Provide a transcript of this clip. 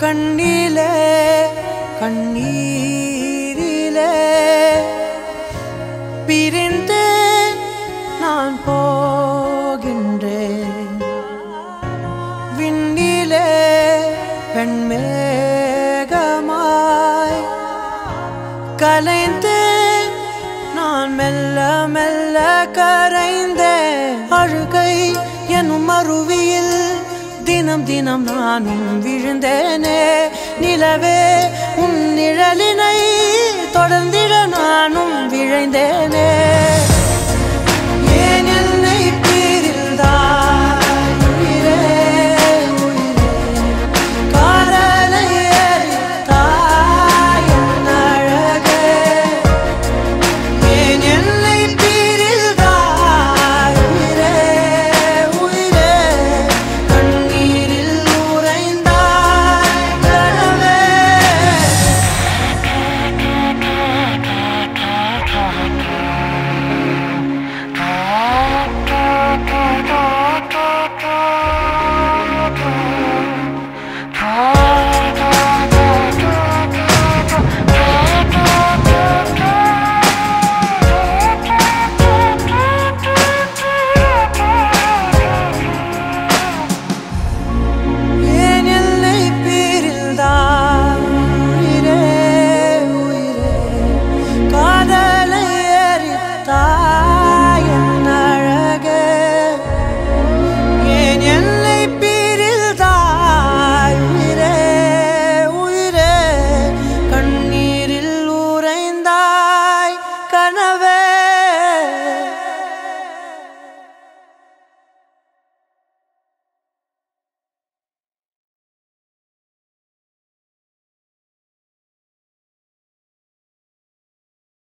கண்ணிலே கண்ணீரிலே பிரிந்து நான் போகின்றேன் விண்ணிலே பெண்மேகமாய் கலைந்து நான் மெல்ல மெல்ல கரைந்தேன் அழுகை எனும் அருவியில் தினம் தினம் நானும் விழுந்தேனே நிலவே உன் நிழலினை தொடர்ந்திட நானும் விழைந்தேனே